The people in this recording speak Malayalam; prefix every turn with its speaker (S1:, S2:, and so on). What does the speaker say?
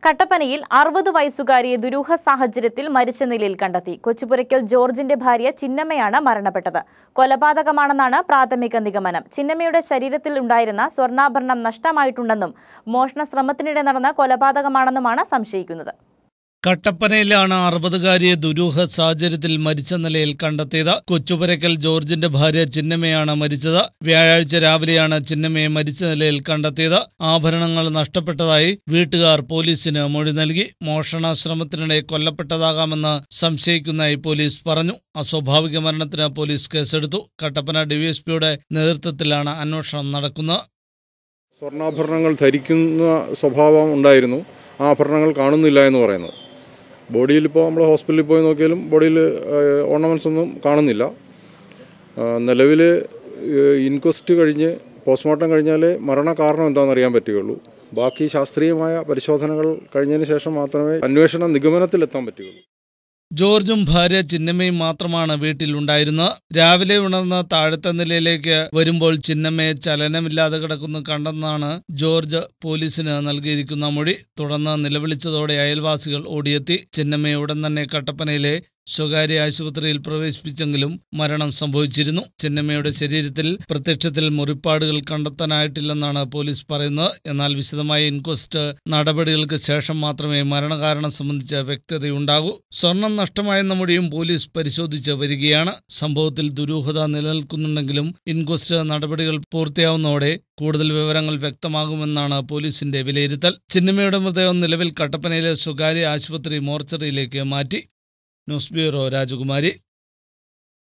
S1: കട്ടപ്പനയിൽ അറുപത് വയസ്സുകാരിയെ ദുരൂഹ സാഹചര്യത്തിൽ മരിച്ച നിലയിൽ കണ്ടെത്തി കൊച്ചുപുരയ്ക്കൽ ജോർജിന്റെ ഭാര്യ ചിന്നമ്മയാണ് മരണപ്പെട്ടത് കൊലപാതകമാണെന്നാണ് പ്രാഥമിക നിഗമനം ചിന്നമ്മയുടെ ശരീരത്തിൽ ഉണ്ടായിരുന്ന സ്വർണ്ണാഭരണം നഷ്ടമായിട്ടുണ്ടെന്നും മോഷണ ശ്രമത്തിനിടെ നടന്ന കൊലപാതകമാണെന്നുമാണ് സംശയിക്കുന്നത്
S2: കട്ടപ്പനയിലാണ് അറുപതുകാരിയെ ദുരൂഹ സാഹചര്യത്തിൽ മരിച്ച നിലയിൽ കണ്ടെത്തിയത് കൊച്ചുപുരയ്ക്കൽ ജോർജിന്റെ ഭാര്യ ചിന്നമ്മയാണ് മരിച്ചത് വ്യാഴാഴ്ച രാവിലെയാണ് ചിന്നമ്മയെ മരിച്ച നിലയിൽ കണ്ടെത്തിയത് ആഭരണങ്ങൾ നഷ്ടപ്പെട്ടതായി വീട്ടുകാർ പോലീസിന് മൊഴി നൽകി മോഷണ ശ്രമത്തിനിടെ കൊല്ലപ്പെട്ടതാകാമെന്ന് സംശയിക്കുന്നതായി പോലീസ് പറഞ്ഞു അസ്വാഭാവിക മരണത്തിന് പോലീസ് കേസെടുത്തു കട്ടപ്പന ഡിവൈഎസ്പിയുടെ നേതൃത്വത്തിലാണ് അന്വേഷണം നടക്കുന്നത്
S3: സ്വർണ്ണാഭരണങ്ങൾ ധരിക്കുന്ന സ്വഭാവം ഉണ്ടായിരുന്നു ആ ആഭരണങ്ങൾ കാണുന്നില്ല എന്ന് പറയുന്നത് ബോഡിയിൽ ഇപ്പോൾ നമ്മൾ ഹോസ്പിറ്റലിൽ പോയി നോക്കിയാലും ബോഡിയിൽ ഓർണമെൻറ്റ്സ് ഒന്നും കാണുന്നില്ല നിലവിൽ ഇൻക്വസ്റ്റ് കഴിഞ്ഞ് പോസ്റ്റ്മോർട്ടം കഴിഞ്ഞാലേ മരണകാരണം എന്താണെന്ന് അറിയാൻ പറ്റുകയുള്ളൂ ബാക്കി ശാസ്ത്രീയമായ പരിശോധനകൾ കഴിഞ്ഞതിന് ശേഷം മാത്രമേ അന്വേഷണ നിഗമനത്തിലെത്താൻ പറ്റുകയുള്ളൂ
S2: ജോർജും ഭാര്യ ചിന്നമ്മയും മാത്രമാണ് വീട്ടിലുണ്ടായിരുന്നത് രാവിലെ ഉണർന്ന് താഴത്തെ നിലയിലേക്ക് വരുമ്പോൾ ചിന്നമ്മയെ ചലനമില്ലാതെ കിടക്കുന്നു കണ്ടെന്നാണ് ജോർജ് പോലീസിന് നൽകിയിരിക്കുന്ന മൊഴി തുടർന്ന് നിലവിളിച്ചതോടെ അയൽവാസികൾ ഓടിയെത്തി ചിന്നമ്മയെ ഉടൻ തന്നെ കട്ടപ്പനയിലെ സ്വകാര്യ ആശുപത്രിയിൽ പ്രവേശിപ്പിച്ചെങ്കിലും മരണം സംഭവിച്ചിരുന്നു ചിന്നമ്മയുടെ ശരീരത്തിൽ പ്രത്യക്ഷത്തിൽ മുറിപ്പാടുകൾ കണ്ടെത്താനായിട്ടില്ലെന്നാണ് പോലീസ് പറയുന്നത് എന്നാൽ വിശദമായ ഇൻക്വസ്റ്റ് നടപടികൾക്ക് ശേഷം മാത്രമേ മരണകാരണം സംബന്ധിച്ച വ്യക്തതയുണ്ടാകൂ സ്വർണം നഷ്ടമായെന്ന മൊഴിയും പോലീസ് പരിശോധിച്ച് വരികയാണ് സംഭവത്തിൽ ദുരൂഹത നിലനിൽക്കുന്നുണ്ടെങ്കിലും ഇൻക്വസ്റ്റ് നടപടികൾ പൂർത്തിയാവുന്നതോടെ കൂടുതൽ വിവരങ്ങൾ വ്യക്തമാകുമെന്നാണ് പോലീസിന്റെ വിലയിരുത്തൽ ചിന്നമ്മയുടെ മൃതദേഹം നിലവിൽ കട്ടപ്പനയിലെ സ്വകാര്യ ആശുപത്രി മോർച്ചറിയിലേക്ക് മാറ്റി ന്യൂസ് ബ്യൂറോ രാജകുമാരി